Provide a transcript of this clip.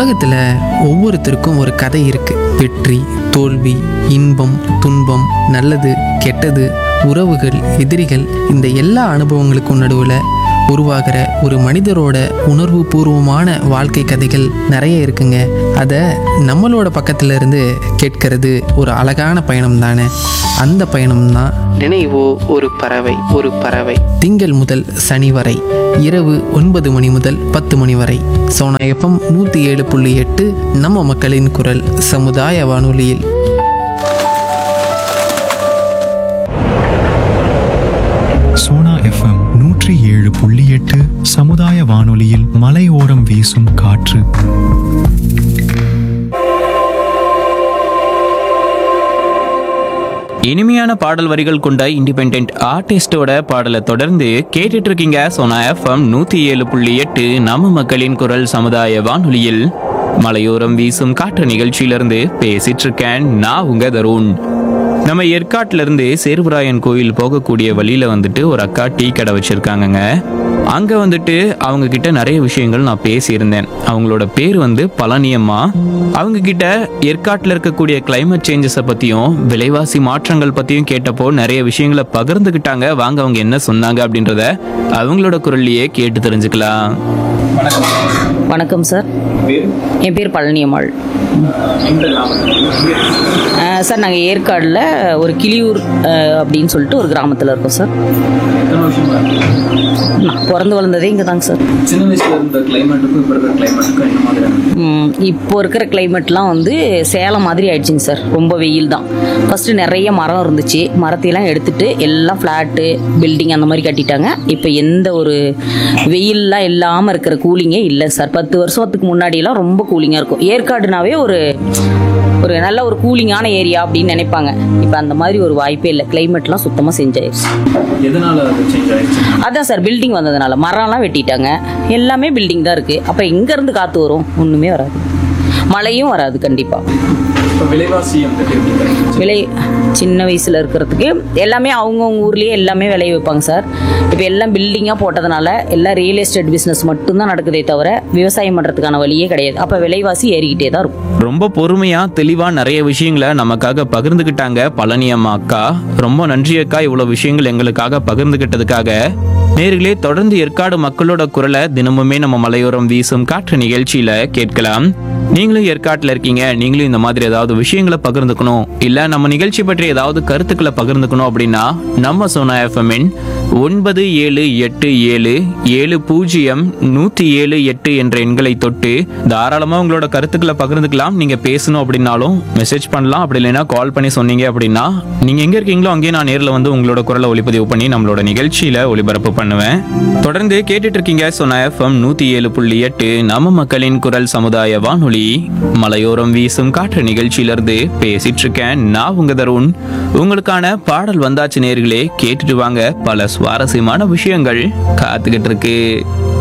உலகத்தில் ஒவ்வொருத்தருக்கும் ஒரு கதை இருக்கு வெற்றி தோல்வி இன்பம் துன்பம் நல்லது கெட்டது உறவுகள் எதிரிகள் இந்த எல்லா அனுபவங்களுக்கும் நடுவில் உருவாகிற ஒரு மனிதரோட உணர்வு பூர்வமான வாழ்க்கை கதைகள் நிறைய இருக்குங்க அதை நம்மளோட பக்கத்துல இருந்து கேட்கறது ஒரு அழகான பயணம் தானே அந்த பயணம் தான் நினைவோ ஒரு பறவை ஒரு பறவை திங்கள் முதல் சனி வரை இரவு ஒன்பது மணி முதல் பத்து மணி வரை சோனா எஃப்எம் நூற்றி ஏழு புள்ளி எட்டு நம்ம மக்களின் குரல் சமுதாய வானொலியில் சோனா எஃப்எம் நூற்றி ஏழு புள்ளி எட்டு சமுதாய வானொலியில் மலையோரம் வீசும் காற்று இனிமையான பாடல் வரிகள் கொண்ட இண்டிபெண்ட் ஆர்டிஸ்டோட பாடலை தொடர்ந்து கேட்டுட்டு இருக்கீங்க சோனா எஃப்எம் நூத்தி ஏழு புள்ளி எட்டு நம்ம மக்களின் குரல் சமுதாய வானொலியில் மலையோரம் வீசும் காற்று நிகழ்ச்சியிலிருந்து பேசிட்டு இருக்கேன் நான் உங்க தருண் நம்ம ஏற்காட்டுல இருந்து சேர்வராயன் கோயில் போகக்கூடிய வழியில வந்துட்டு ஒரு அக்கா டீ கடை வச்சிருக்காங்கங்க அங்க வந்துட்டு அவங்க கிட்ட நிறைய விஷயங்கள் நான் பேசியிருந்தேன் அவங்களோட பேர் வந்து பழனியம்மா அவங்க கிட்ட ஏற்காட்டுல இருக்கக்கூடிய climate சேஞ்சஸை பத்தியும் விலைவாசி மாற்றங்கள் பத்தியும் கேட்டப்போ நிறைய விஷயங்களை பகிர்ந்துக்கிட்டாங்க வாங்க அவங்க என்ன சொன்னாங்க அப்படின்றத அவங்களோட குரல்லையே கேட்டு தெரிஞ்சுக்கலாம் வணக்கம் சார் என் பேர் பழனியம்மாள் அஹ் சார் நாங்கள் ஏற்காடில் ஒரு கிளியூர் அஹ், அப்படின்னு சொல்லிட்டு ஒரு கிராமத்தில் இருக்கோம் சார் நான் பிறந்து வளர்ந்ததே இங்கே தாங்க சார் சின்ன வயசுல இருந்த கிளைமேட்டுக்கும் இப்போ இருக்கிற கிளைமேட்டுக்கும் என்ன மாதிரியான ம், இப்போ இருக்கிற கிளைமேட்லாம் வந்து சேலம் மாதிரி ஆயிடுச்சுங்க சார் ரொம்ப வெயில் தான் ஃபஸ்ட்டு நிறைய மரம் இருந்துச்சு மரத்தையெல்லாம் எடுத்துட்டு எல்லாம் ஃப்ளாட்டு பில்டிங் அந்த மாதிரி கட்டிட்டாங்க இப்போ எந்த ஒரு வெயில்லாம் இல்லாமல் இருக்கிற கூலிங்கே இல்லை சார் பத்து வருஷத்துக்கு முன்னாடியெல்லாம் ரொம்ப கூலிங்காக இருக்கும் ஏற்காடுனாவே ஒரு ஒரு நல்ல ஒரு கூலிங்கான ஏரியா அப்படின்னு நினைப்பாங்க இப்போ அந்த மாதிரி ஒரு வாய்ப்பே இல்லை கிளைமேட்லாம் சுத்தமாக செஞ்சாயிருச்சு எதனால அது சேஞ்ச் ஆயிடுச்சு அதான் சார் பில்டிங் வந்ததுனால மரம்லாம் வெட்டிட்டாங்க எல்லாமே பில்டிங் தான் இருக்குது அப்போ எங்கேருந்து காற்று வரும் ஒன்றுமே வராது மழையும் வராது கண்டிப்பாக இப்போ விலைவாசி வந்துட்டு எப்படி விளை சின்ன வயசில் இருக்கிறதுக்கு எல்லாமே அவங்கவுங்க ஊர்லேயே எல்லாமே விளைய வைப்பாங்க சார் இப்போ எல்லாம் பில்டிங்காக போட்டதுனால எல்லாம் ரியல் எஸ்டேட் பிஸ்னஸ் மட்டும்தான் நடக்குதே தவிர விவசாயம் பண்ணுறதுக்கான வழியே கிடையாது அப்போ விலைவாசி ஏறிக்கிட்டே தான் இருக்கும் ரொம்ப பொறுமையா தெளிவா நிறைய விஷயங்களை நமக்காக பகிர்ந்துக்கிட்டாங்க பழனி அம்மா அக்கா ரொம்ப நன்றி அக்கா இவ்வளவு விஷயங்கள் எங்களுக்காக பகிர்ந்துகிட்டதுக்காக நேர்களே தொடர்ந்து ஏற்காடு மக்களோட குரலை தினமுமே நம்ம மலையோரம் வீசும் காற்று நிகழ்ச்சியில கேட்கலாம் நீங்களும் ஏற்காட்டுல இருக்கீங்க நீங்களும் இந்த மாதிரி ஏதாவது விஷயங்களை பகிர்ந்துக்கணும் இல்ல நம்ம நிகழ்ச்சி பற்றி ஏதாவது கருத்துக்களை பகிர்ந்துக்கணும் அப்படின்னா நம்ம சோனா எஃப்எம்மின் ஒன்பது ஏழு எட்டு ஏழு ஏழு பூஜ்ஜியம் நூத்தி ஏழு எட்டு என்ற எண்களை தொட்டு தாராளமா உங்களோட கருத்துக்களை பகிர்ந்துக்கலாம் நீங்க பேசணும் அப்படின்னாலும் மெசேஜ் பண்ணலாம் அப்படி இல்லைன்னா கால் பண்ணி சொன்னீங்க அப்படின்னா நீங்க எங்க இருக்கீங்களோ அங்கேயே நான் நேர்ல வந்து உங்களோட குரலை ஒளிப்பதிவு பண்ணி நம்மளோட நிகழ்ச்சியில ஒளிபரப்பு பண்ணுவேன் தொடர்ந்து கேட்டுட்டு இருக்கீங்க சொன்ன எஃப்எம் நூத்தி ஏழு புள்ளி எட்டு நம்ம மக்களின் குரல் சமுதாய வானொலி மலையோரம் வீசும் காற்று நிகழ்ச்சியிலிருந்து பேசிட்டு இருக்கேன் நான் உங்க தருண் உங்களுக்கான பாடல் வந்தாச்சு நேர்களே கேட்டுட்டு வாங்க பல சுவாரஸ்யமான விஷயங்கள் காத்துக்கிட்டு இருக்கு